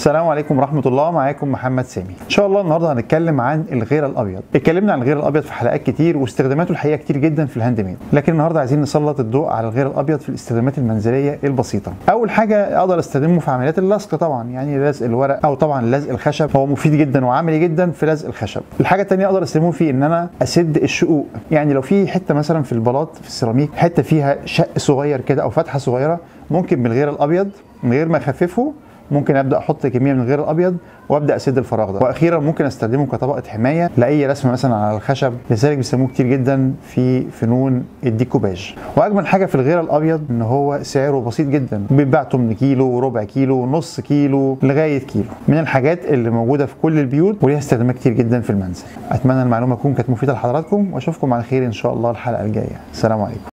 السلام عليكم ورحمة الله معاكم محمد سامي إن شاء الله النهاردة هنتكلم عن الغير الأبيض اتكلمنا عن الغير الأبيض في حلقات كتير واستخداماته الحقيقة كتير جدا في الهاند ميد لكن النهاردة عايزين نسلط الضوء على الغير الأبيض في الاستخدامات المنزلية البسيطة أول حاجة أقدر استخدمه في عمليات اللصق طبعا يعني لزق الورق أو طبعا لزق الخشب هو مفيد جدا وعملي جدا في لزق الخشب الحاجة التانية أقدر استخدمه فيه إن أنا أسد الشقوق يعني لو في حتة مثلا في البلاط في السيراميك حتة فيها شق صغير كده أو فتحة صغيرة ممكن بالغير الأبيض من غير ما أخففه ممكن ابدا احط كميه من غير الابيض وابدا اسد الفراغ ده واخيرا ممكن استخدمه كطبقه حمايه لاي رسمه مثلا على الخشب لذلك بيسموه كتير جدا في فنون الديكوباج واجمل حاجه في الغير الابيض ان هو سعره بسيط جدا بيتباع 8 كيلو ربع كيلو نص كيلو لغايه كيلو من الحاجات اللي موجوده في كل البيوت وليها استخدامات كتير جدا في المنزل اتمنى المعلومه تكون كانت مفيده لحضراتكم واشوفكم على خير ان شاء الله الحلقه الجايه السلام عليكم